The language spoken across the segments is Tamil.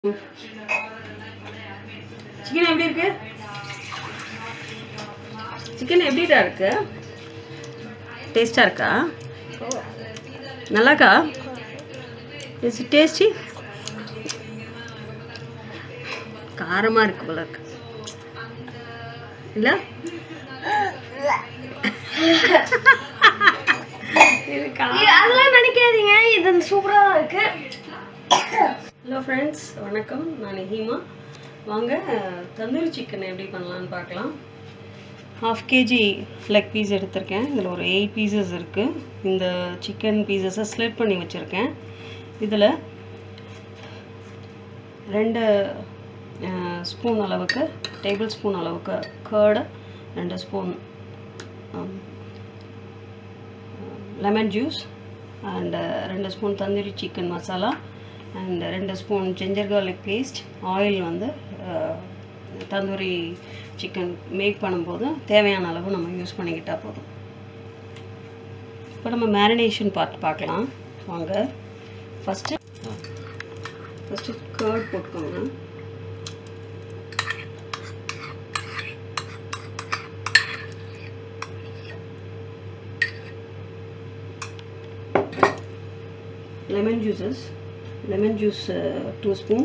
சிக்கன் எப்படி இருக்கு சிக்கன் எப்படிடா இருக்கு டேஸ்டா இருக்கா நல்லாக்கா இஸ் டேஸ்டி காரமாக இருக்கு போல இருக்கு இல்லை இது கா- அதெல்லாம் நினைக்காதீங்க இது சூப்பரா தான் இருக்கு ஹலோ ஃப்ரெண்ட்ஸ் வணக்கம் நான் ஹீமா வாங்க தந்தூரி சிக்கன் எப்படி பண்ணலான்னு பார்க்கலாம் ஹாஃப் கேஜி லெக் பீஸ் எடுத்திருக்கேன் இதில் ஒரு எயிட் பீசஸ் இருக்குது இந்த சிக்கன் பீசஸை ஸ்லிட் பண்ணி வச்சுருக்கேன் இதில் ரெண்டு ஸ்பூன் அளவுக்கு டேபிள் ஸ்பூன் அளவுக்கு கேர்டு ரெண்டு ஸ்பூன் லெமன் ஜூஸ் அண்ட் ரெண்டு spoon tandoori chicken masala and ரெண்டு spoon ginger garlic paste oil வந்து அஹ், தந்தூரி சிக்கன் மேக் பண்ணும்போது தேவையான அளவு நம்ம யூஸ் பண்ணிக்கிட்டால் போதும் இப்போ நம்ம மேரினேஷன் பார்ட் பார்க்கலாம் வாங்க ஃபஸ்ட்டு ஃபஸ்ட்டு கர்ட் போட்டுக்கோங்க lemon juices lemon juice two spoon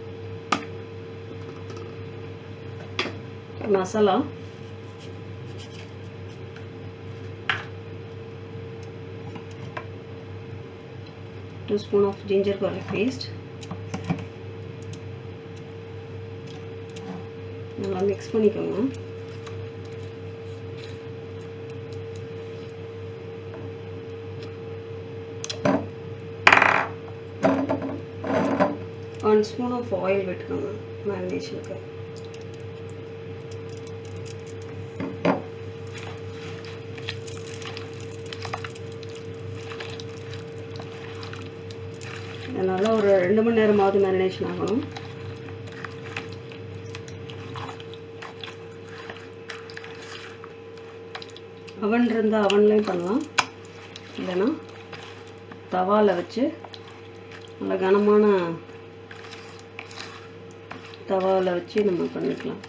masala two spoon of ginger garlic paste நல்லா மிக்ஸ் பண்ணிக்கோங்க ஒன் ஸ்பூன் ஆஃப் ஆயில் விட்டுக்கோங்க மேரினேஷனுக்கு நல்லா ஒரு ரெண்டு மணி நேரமாவது மேரினேஷன் ஆகணும் அவன் இருந்தால் அவன்லேயும் பண்ணலாம் இல்லைன்னா தவாவில் வச்சு நல்ல கனமான தவாவில் வச்சு நம்ம பண்ணிக்கலாம்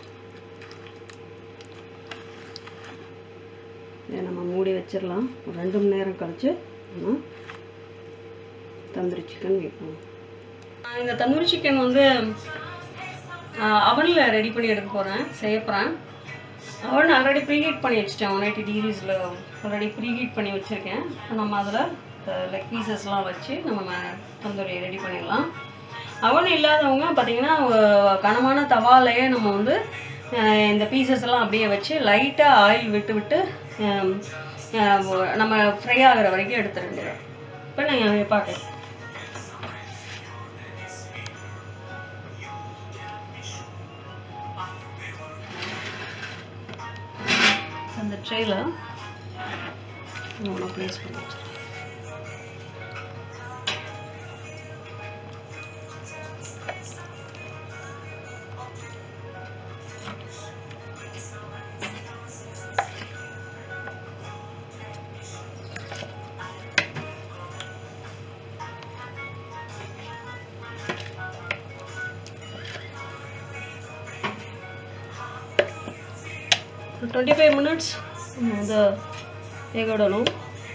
இதை நம்ம மூடி வச்சிடலாம் ஒரு ரெண்டு மணி நேரம் கழிச்சு நம்ம தந்தூரி சிக்கன் வைக்கணும் இந்த தந்தூரி சிக்கன் வந்து அவனில் ரெடி பண்ணி எடுக்க போகிறேன் செய்ய போகிறேன் அவன் ஆல்ரெடி ப்ரீஹீட் பண்ணி வச்சிட்டேன் ஒன் எயிட்டி டிகிரிஸில் ஆல்ரெடி ப்ரீஹீட் பண்ணி வச்சுருக்கேன் இப்போ நம்ம அதில் லெக் பீசஸ்லாம் வச்சு நம்ம ம- தந்தூரி ரெடி பண்ணிடலாம் அவன் இல்லாதவங்க பார்த்தீங்கன்னா ஒ- கனமான தவாலையே நம்ம வந்து அஹ், இந்த பீசஸ் எல்லாம் அப்படியே வச்சு லைட்டாக ஆயில் விட்டு விட்டு ஹம், அஹ், ஒ- நம்ம ஃப்ரை ஆகிற வரைக்கும் எடுத்துட வேண்டியது இப்போ நான் பார்க்குறேன் அந்த ட்ரேயில் நம்ம ப்ளேஸ் பண்ணி வச்சிருக்கேன் டுவெண்ட்டி ஃபைவ் மினிட்ஸ் வந்து வேக விடணும்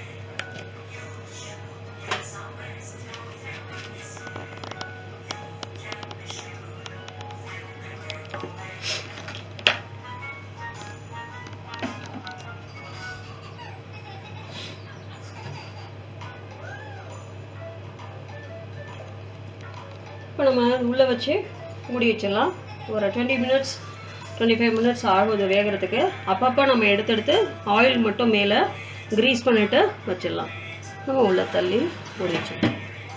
இப்போ நம்ம உள்ளே வச்சு மூடி வச்சிடலாம் ஒரு twenty minutes twenty five minutes ஆகும் இது வேகிறதுக்கு அப்பப்போ நம்ம எடுத்து எடுத்து ஆயில் மட்டும் மேலே க்ரீஸ் பண்ணிவிட்டு வச்சிடலாம் நம்ம உள்ளே தள்ளி மூடி வச்சிடலாம்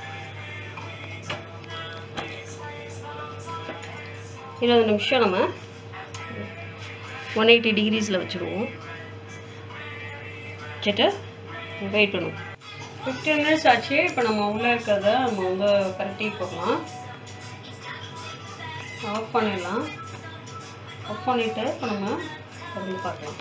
இருபது நிமிஷம் நம்ம ஒன் எயிட்டி டிகிரிஸில் வச்சுருவோம் வச்சுட்டு வெயிட் பண்ணுவோம் ஃபிஃப்டீன் மினிட்ஸ் ஆச்சு இப்போ நம்ம உள்ளே இருக்கிறத நம்ம வந்து கரட்டி போடலாம் ஆஃப் பண்ணிடலாம் ஆஃப் பண்ணிவிட்டு இப்போ நம்ம திறந்து பார்க்கலாம்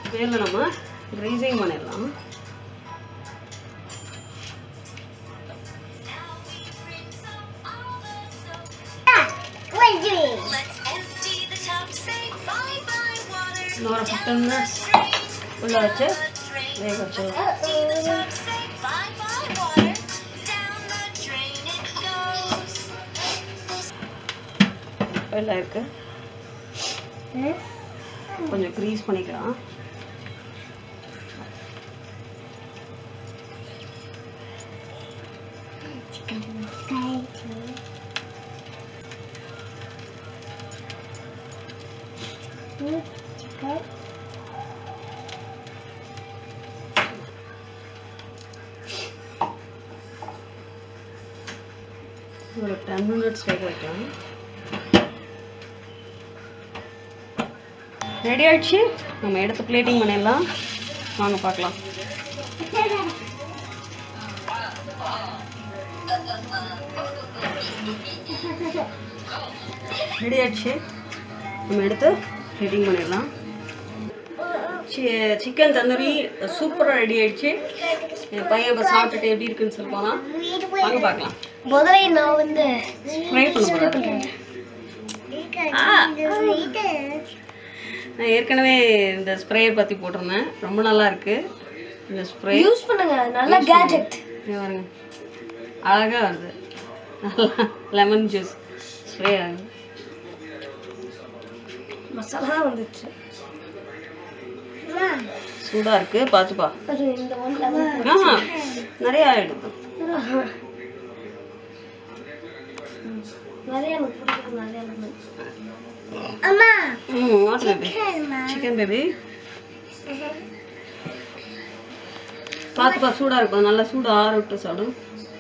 மேலே நம்ம க்ரீசிங் பண்ணிடலாம் இன்னொரு ஃபிஃப்டீன் மினிட்ஸ் உள்ள வச்சு வேக வச்சிடலாம் எல்லாம் இருக்கு கொஞ்சம் க்ரீஸ் பண்ணிக்கலாம் ஒரு டென் மினிட்ஸ் வேக வைக்கலாம் ரெடி ஆயிடுச்சு நம்ம எடுத்து பிளேட்டிங் பண்ணிடலாம் வாங்க பார்க்கலாம் ரெடி ஆயிடுச்சு நம்ம எடுத்து பிளேட்டிங் பண்ணிடலாம் சிக்கன் தந்தூரி சூப்பராக ரெடி ஆயிடுச்சு என் பையன் இப்போ சாப்பிட்டுட்டு எப்படி இருக்குன்னு சொல்லி போனால் வாங்க பார்க்கலாம் முதல்ல நான் வந்து ட்ரை பண்ண போகிறேன் நான் ஏற்கனவே இந்த ஸ்ப்ரேயர் பற்றி போட்டிருந்தேன் ரொம்ப நல்லா இருக்கு இந்த ஸ்ப்ரே யூஸ் பண்ணுங்க நல்ல கேஜெட் பாருங்க அழகாக வருது நல்லா லெமன் ஜூஸ் ஸ்ப்ரே ஆகுது மசாலா வந்துச்சு சூடாக இருக்கு பார்த்துப்பா அது இந்த ஒன் லெமன் ஆஹா நிறைய ஆயிடுது நிறைய எனக்கு பிடிக்கும் நிறைய லெமன் அம்மா hmm what baby chicken baby பார்த்துப்பா சூடாக இருக்கும் நல்லா சூடு ஆற விட்டு சாப்பிடும்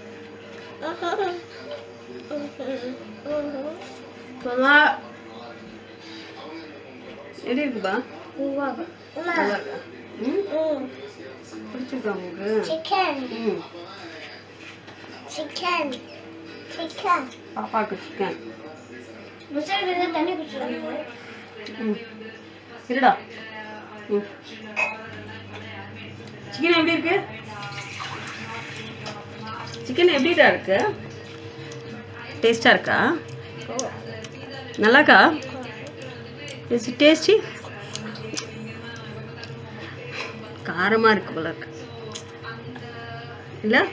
எப்படி இருக்குப்பா நல்லா இருக்கா ம் பிடிச்சிருக்கா உங்களுக்கு சிக்கன் ம் சிக்கன் சிக்கன் பாப்பாவுக்கு சிக்கன் மசாலா தண்ணி குடிச்சிருக்கீங்க ம் இருடா ம் சிக்கன் எப்படி இருக்கு சிக்கன் எப்படிடா இருக்கு டேஸ்டா இருக்கா நல்லாக்கா இஸ் டேஸ்டி காரமா இருக்கு போல இருக்கு இல்ல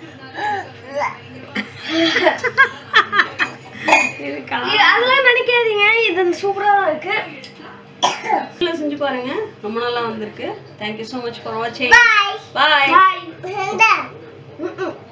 இது கா- இது அதெல்லாம் நினைக்காதீங்க இது சூப்பரா தான் இருக்கு வீட்டில் செஞ்சு பாருங்க ரொம்ப நல்லா வந்திருக்கு தேங்க்யூ ஸோ மச் ஃபார் வாட்சிங் பாய் பாய்